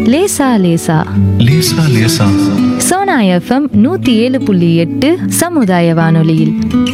லேசா லேசா லேசா லேசா சோனா எஃப்எம் நூத்தி ஏழு புள்ளி எட்டு சமுதாய வானொலியில்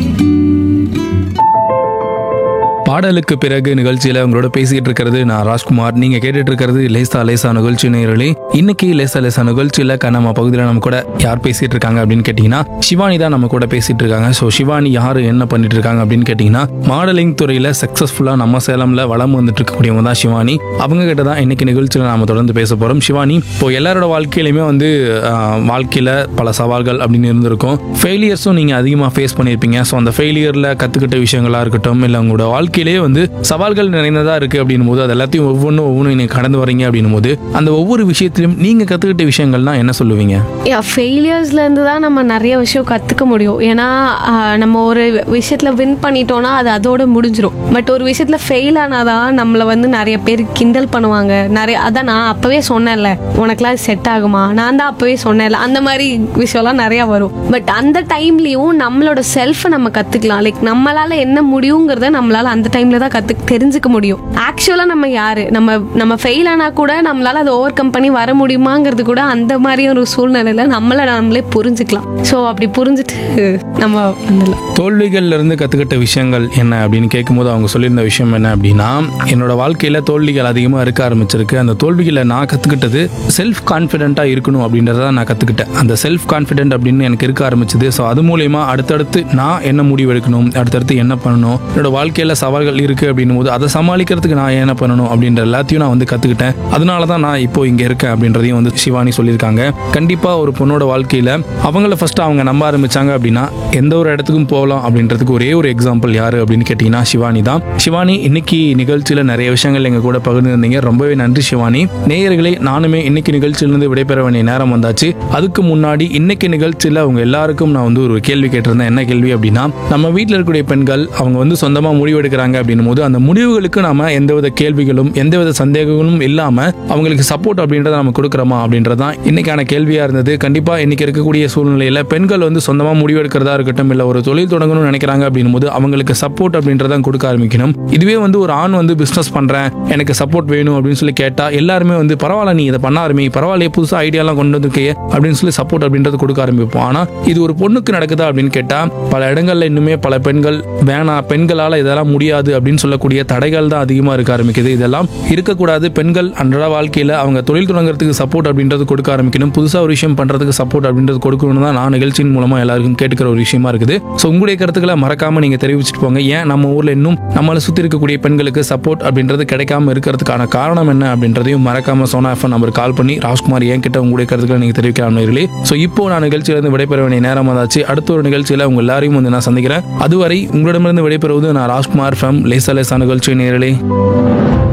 பாடலுக்கு பிறகு நிகழ்ச்சியில உங்களோட பேசிட்டு இருக்கிறது நான் ராஜ்குமார் நீங்க கேட்டுட்டு இருக்கிறது லேசா லேசா நிகழ்ச்சி நேரலே இன்னைக்கு லேசா லேசா நிகழ்ச்சியில நம்ம பகுதியில் நம்ம கூட யார் பேசிட்டு இருக்காங்க அப்படின்னு கேட்டீங்கன்னா சிவானி தான் நம்ம கூட பேசிட்டு இருக்காங்க ஸோ சிவானி யாரு என்ன பண்ணிட்டு இருக்காங்க அப்படின்னு கேட்டீங்கன்னா மாடலிங் துறையில சக்சஸ்ஃபுல்லா நம்ம சேலம்ல வளம் வந்துட்டு இருக்கக்கூடியவங்க தான் சிவானி அவங்க கிட்ட தான் இன்னைக்கு நிகழ்ச்சியில நாம தொடர்ந்து பேச போறோம் சிவானி இப்போ எல்லாரோட வாழ்க்கையிலுமே வந்து ஆஹ், வாழ்க்கையில பல சவால்கள் அப்படின்னு இருந்திருக்கும் ஃபெயிலியர்ஸும் நீங்க அதிகமாக ஃபேஸ் பண்ணியிருப்பீங்க ஸோ அந்த ஃபெயிலியர்ல கத்துக்கிட்ட விஷயங்களா இருக்கட்டும் இல்லை உங்களோட வாழ்க்கையிலேயே வந்து சவால்கள் நிறைந்ததா இருக்கு அப்படின்னும் போது அது எல்லாத்தையும் ஒவ்வொன்றும் ஒவ்வொன்றும் நீங்க கடந்து வரீங்க அப்படின்னும் போது அந்த ஒவ்வொரு விஷயத்திலும் நீங்க கத்துக்கிட்ட விஷயங்கள்னா என்ன சொல்லுவீங்க யா ஃபெயிலியர்ஸ்லேருந்து தான் நம்ம நிறைய விஷயம் கற்றுக்க முடியும் ஏன்னா ஆஹ், நம்ம ஒரு விஷயத்தில் வின் பண்ணிட்டோம்னா அது அதோட முடிஞ்சிரும் பட் ஒரு விஷயத்தில் ஃபெயில் ஆனாதான் நம்மளை வந்து நிறைய பேர் கிண்டல் பண்ணுவாங்க நிறைய அதான் நான் அப்போவே சொன்னேன்ல உனக்குலாம் செட் ஆகுமா நான் தான் அப்போவே சொன்னேன்ல அந்த மாதிரி விஷயம்லாம் நிறையா வரும் பட் அந்த டைம்லேயும் நம்மளோட செல்ஃபை நம்ம கற்றுக்கலாம் லைக் நம்மளால் என்ன முடியுங்கிறத நம்மளால் அந்த டைமில் தான் கற்று தெரிஞ்சுக்க முடியும் ஆக்சுவலாக நம்ம யார் நம்ம நம்ம ஃபெயில் ஆனால் கூட நம்மளால் அதை ஓவர் கம் பண்ணி வர முடியுமாங்கிறது கூட அந்த மாதிரி ஒரு சூழ்நிலையில் நம்மளை நம்மளே புரிஞ்சுக்கலாம் ஸோ அப்படி புரிஞ்சுட்டு நம்ம வந்துடலாம் தோல்விகள்ல இருந்து கத்துக்கிட்ட விஷயங்கள் என்ன அப்படின்னு கேட்கும்போது அவங்க சொல்லியிருந்த விஷயம் என்ன அப்படின்னா என்னோட வாழ்க்கையில தோல்விகள் அதிகமாக இருக்க ஆரம்பிச்சிருக்கு அந்த தோல்விகளை நான் கத்துக்கிட்டது செல்ஃப் கான்ஃபிடென்ட்டாக இருக்கணும் அப்படின்றத நான் கத்துக்கிட்டேன் அந்த செல்ஃப் கான்ஃபிடென்ட் அப்படின்னு எனக்கு இருக்க ஆரம்பிச்சது ஸோ அது மூலயமா அடுத்தடுத்து நான் என்ன முடிவு எடுக்கணும் அடுத்தடுத்து என்ன பண்ணணும் என்னோட வாழ்க்கையில சவால்கள் இருக்கு அப்படின்னும் போது அதை சமாளிக்கிறதுக்கு நான் என்ன பண்ணணும் அப்படின்ற எல்லாத்தையும் நான் வந்து கத்துக்கிட்டேன் அதனால தான் நான் இப்போ இங்க இருக்கேன் அப்படின்றதையும் வந்து சிவானி சொல்லியிருக்காங்க கண்டிப்பா ஒரு பொண்ணோட வாழ்க்கையில அவங்கள ஃபர்ஸ்ட் அவங்க நம்ப ஆரம்பிச்சாங்க அப்படின்னா எந்த ஒரு இடத்துக்கும் போகலாம் அப்படின்றதுக்கு ஒரே ஒரு எக்ஸாம்பிள் யாரு அப்படின்னு கேட்டீங்கன்னா சிவானி தான் சிவானி இன்னைக்கு நிகழ்ச்சியில நிறைய விஷயங்கள் எங்க கூட பகிர்ந்துருந்தீங்க ரொம்பவே நன்றி சிவானி நேயர்களே நானுமே இன்னைக்கு நிகழ்ச்சியிலிருந்து விடைபெற வேண்டிய நேரம் வந்தாச்சு அதுக்கு முன்னாடி இன்னைக்கு நிகழ்ச்சியில அவங்க எல்லாருக்கும் நான் வந்து ஒரு கேள்வி கேட்டிருந்தேன் என்ன கேள்வி அப்படின்னா நம்ம வீட்டில் இருக்கக்கூடிய பெண்கள் அவங்க வந்து சொந்தமா முடிவு எடுக்கிறாங்க அப்படின்னும் போது அந்த முடிவுகளுக்கு நாம எந்தவித கேள்விகளும் எந்தவித சந்தேகங்களும் இல்லாம அவங்களுக்கு சப்போர்ட் அப்படின்றத நம்ம கொடுக்குறோமா அப்படின்றதான் இன்னைக்கான கேள்வியா இருந்தது கண்டிப்பா இன்னைக்கு இருக்கக்கூடிய சூழ்நிலையில பெண்கள் வந்து சொந்தமா முடிவு எடுக்கிறதா இருக்கட்டும் இல்ல ஒரு தொழில் தொடங்கணும்னு நினைக்கிறாங்க அப்படின்னும் போது அவங்களுக்கு சப்போர்ட் அப்படின்றத கொடுக்க ஆரம்பிக்கணும் இதுவே வந்து ஒரு ஆண் வந்து பிசினஸ் பண்றேன் எனக்கு சப்போர்ட் வேணும் அப்படின்னு சொல்லி கேட்டா எல்லாருமே வந்து பரவாயில்ல நீ இதை பண்ண ஆரம்பி பரவாயில்லையே புதுசா ஐடியாலாம் கொண்டு வந்திருக்கே அப்படின்னு சொல்லி சப்போர்ட் அப்படின்றது கொடுக்க ஆரம்பிப்போம் ஆனா இது ஒரு பொண்ணுக்கு நடக்குதா அப்படின்னு கேட்டா பல இடங்கள்ல இன்னுமே பல பெண்கள் வேணாம் பெண்களால இதெல்லாம் முடியாது அப்படின்னு சொல்லக்கூடிய தடைகள் தான் அதிகமா இருக்க ஆரம்பிக்குது இதெல்லாம் இருக்கக்கூடாது பெண்கள் அன்றாட வாழ்க்கையில அவங்க தொழில் தொடங்குறதுக்கு சப்போர்ட் அப்படின்றது கொடுக்க ஆரம்பிக்கணும் புதுசா ஒரு விஷயம் பண்றதுக்கு சப்போர்ட் அப்படின்றது கொடுக்கணும் தான் நான் நிகழ்ச்சியின் மூலமா எல்லாருக்கும் கேட்டுக்கிற ஒரு விஷயமா இருக்குது ஸோ உங்களுடைய கருத்துக்களை மறக்காம நீங்க தெரிவிச்சிட்டு போங்க ஏன் நம்ம ஊர்ல இன்னும் நம்மளை சுத்தி இருக்கக்கூடிய பெண்களுக்கு சப்போர்ட் அப்படின்றது கிடைக்காம இருக்கிறதுக்கான காரணம் என்ன அப்படின்றதையும் மறக்காம சோனா எஃப்எம் நம்பர் கால் பண்ணி ராஜ்குமார் என் கிட்ட உங்களுடைய கருத்துக்களை நீங்க தெரிவிக்கலாம் நேயர்களே ஸோ இப்போ நான் நிகழ்ச்சியிலிருந்து விடைபெற வேண்டிய நேரம் வந்தாச்சு அடுத்த ஒரு நிகழ்ச்சியில உங்க எல்லாரையும் வந்து நான் சந்திக்கிறேன் அதுவரை உங்களிடமிருந்து விடைபெறுவது நான் ராஜ்குமார் ஃப்ரம் லேசா லேசா நிகழ்ச்சி நேரலே